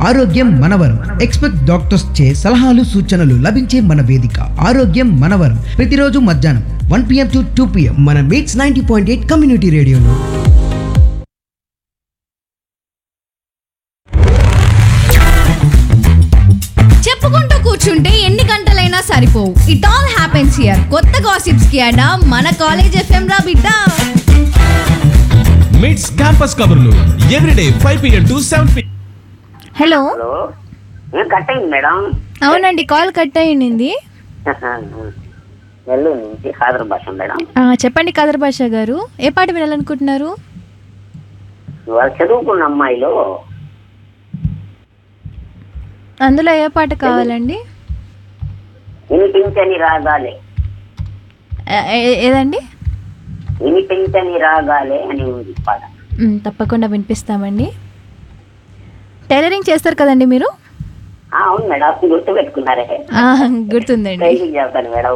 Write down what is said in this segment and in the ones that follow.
ఆరోగ్యం మనవరం expect doctors చే సలహాలు సూచనలు లభించే మన వేదిక ఆరోగ్యం మనవరం ప్రతిరోజు మధ్యాహ్నం one PM to two PM మన MITS ninety point eight community రేడియోలో చెప్పుకుంటూ కూర్చుంటే ఎన్ని గంటలైనా సరిపోవు ఇట్ ఆల్ హ్యాపెన్స్ హియర్ కొత్త గాసిప్స్ కి అడా మన కాలేజ్ ఎఫ్ఎం రా బిడ్డ మిడ్స్ క్యాంపస్ కబుర్లు everyday five PM to seven P hello hello ఏం కట్ అయింది మేడం అవునండి కాల్ కట్ అయ్యింది నెల్లూరు నుంచి హాజరు భాష మేడం ఆ, చెప్పండి కదర్ బాషా గారు ఏ పాట వినాలనుకుంటున్నారు ఇవాళ చదువుకున్న అమ్మాయిలు అందులో ఏ పాట కావాలండి వినిపించని రాగాలే ఏ- ఏ- ఏదండి వినిపించని రాగాలే అని ఉంది పాట మ్, తప్పకుండా వినిపిస్తామండి టైలరింగ్ చేస్తారు కదండి మీరు ఆ, అవును మేడం గుర్తు పెట్టుకున్నారే ఆ, గుర్తుందండి ట్రైనింగ్ చేస్తాను మేడం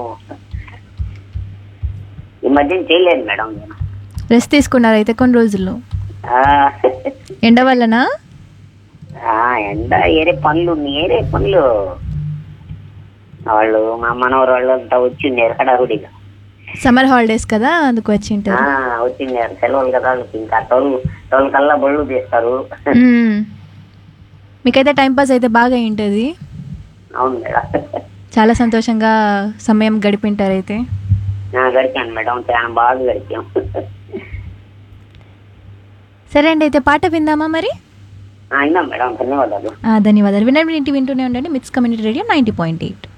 ఈ మధ్య చేయలేదు మేడం నేను రెస్ట్ తీసుకున్నారు అయితే కొన్ని రోజుల్లో ఆ, ఎండ వల్లనా ఆ, ఎండ ఏరే పనులు ఏరే పనులు వాళ్ళు మా మనవరు వాళ్ళు అంతా వచ్చిండారు హడావుడిగా సమ్మర్ హాలిడేస్ కదా అందుకు వచ్చి ఆ, ఉంటారు వచ్చిండారు సెలవులు కదా వాళ్ళకి ఇంకా టోల్ టోల్ కల్లా బళ్ళు తీస్తారు మ్. మీకైతే టైం పాస్ అయితే బాగా ఉంటుంది అవును మేడం చాలా సంతోషంగా సమయం గడిపింటారు అయితే ఆ, గడిపాను మేడం చాలా బాగా గడిపాం సరే అండి అయితే పాట విందామా మరి అయినా మేడం ధన్యవాదాలు ఆ, ధన్యవాదాలు వినండి ఇంటి వింటూనే ఉండండి MITS community radio ninety point eight